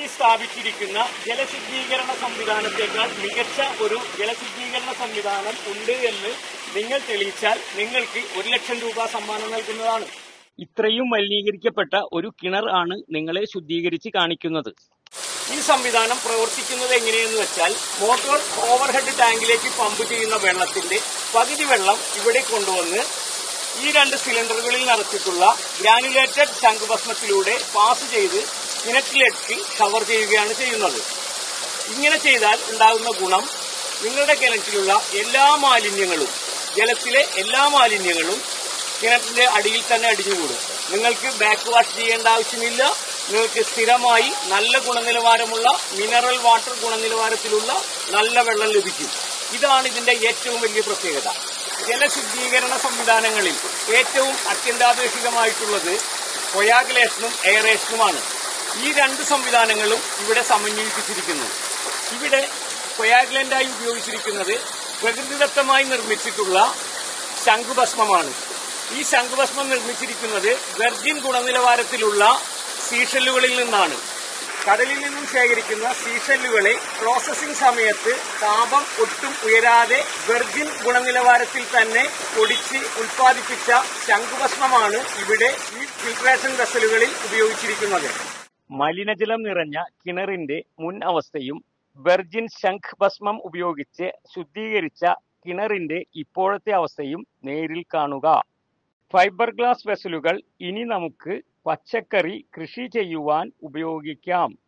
company സ്ഥാപിച്ചിരിക്കുന്ന ജലശുദ്ധീകരണ സംവിധാനത്തെക്കാൾ മികച്ച ഒരു ജലശുദ്ധീകരണ സംവിധാനം ഉണ്ട് എന്ന് നിങ്ങൾ തെളിയിച്ചാൽ നിങ്ങൾക്ക് ഒരു ലക്ഷം രൂപ സമ്മാനം നൽകുന്നതാണ് ഇത്രയും മലിനീകരിക്കപ്പെട്ട ഒരു കിണർ ആണ് നിങ്ങളെ ശുദ്ധീകരിച്ച് കാണിക്കുന്നത് ഈ സംവിധാനം പ്രവർത്തിക്കുന്നത് എങ്ങനെയെന്ന് വെച്ചാൽ മോട്ടോർ ഓവർഹെഡ് ടാങ്കിലേക്ക് പമ്പ് ചെയ്യുന്ന വെള്ളത്തിന്റെ പകുതി വെള്ളം ഇവിടെ കൊണ്ടുവന്ന് ഈ രണ്ട് സിലിണ്ടറുകളിൽ നിറച്ചിട്ടുള്ള ഗ്രാനുലേറ്റഡ് ശംഖുഭസ്മത്തിലൂടെ പാസ് ചെയ്ത് കിണറ്റിലേക്ക് ഷവർ ചെയ്യുകയാണ് ചെയ്യുന്നത് ഇങ്ങനെ ചെയ്താൽ ഉണ്ടാകുന്ന ഗുണം നിങ്ങളുടെ കിണറ്റിലുള്ള എല്ലാ മാലിന്യങ്ങളും ജലത്തിലെ എല്ലാ മാലിന്യങ്ങളും കിണറ്റിന്റെ അടിയിൽ തന്നെ അടിഞ്ഞുകൂടും നിങ്ങൾക്ക് ബാക്ക് വാഷ് ചെയ്യേണ്ട ആവശ്യമില്ല നിങ്ങൾക്ക് സ്ഥിരമായി നല്ല ഗുണനിലവാരമുള്ള മിനറൽ വാട്ടർ ഗുണനിലവാരത്തിലുള്ള നല്ല വെള്ളം ലഭിക്കും ഇതാണ് ഇതിന്റെ ഏറ്റവും വലിയ പ്രത്യേകത ജലശുദ്ധീകരണ സംവിധാനങ്ങളിൽ ഏറ്റവും അത്യന്താപേക്ഷികമായിട്ടുള്ളത് കൊയാഗുലേഷനും എയറേഷനുമാണ് ഈ രണ്ട് സംവിധാനങ്ങളും ഇവിടെ സമന്വയിപ്പിച്ചിരിക്കുന്നു ഇവിടെ കൊയാഗ്ലന്റായി ഉപയോഗിച്ചിരിക്കുന്നത് പ്രകൃതിദത്തമായി നിർമ്മിച്ചിട്ടുള്ള ശംഖുഭസ്മമാണ് ഈ ശംഖുഭസ്മം നിർമ്മിച്ചിരിക്കുന്നത് വെർജിൻ ഗുണനിലവാരത്തിലുള്ള സീഷല്ലുകളിൽ നിന്നാണ് കടലിൽ നിന്നും ശേഖരിക്കുന്ന സീഷല്ലുകളെ പ്രോസസ്സിംഗ് സമയത്ത് താപം ഒട്ടും ഉയരാതെ വെർജിൻ ഗുണനിലവാരത്തിൽ തന്നെ പൊടിച്ച് ഉൽപ്പാദിപ്പിച്ച ശംഖുഭസ്മമാണ് ഇവിടെ ഈ ഫിൽട്രേഷൻ വെസലുകളിൽ ഉപയോഗിച്ചിരിക്കുന്നത് മലിനജലം നിറഞ്ഞ കിണറിന്റെ മുൻ അവസ്ഥയും വെർജിൻ ശംഖ് ഭസ്മം ഉപയോഗിച്ച് ശുദ്ധീകരിച്ച കിണറിന്റെ ഇപ്പോഴത്തെ അവസ്ഥയും നേരിൽ കാണുക ഫൈബർ ഗ്ലാസ് വെസലുകൾ ഇനി നമുക്ക് പച്ചക്കറി കൃഷി ചെയ്യുവാൻ ഉപയോഗിക്കാം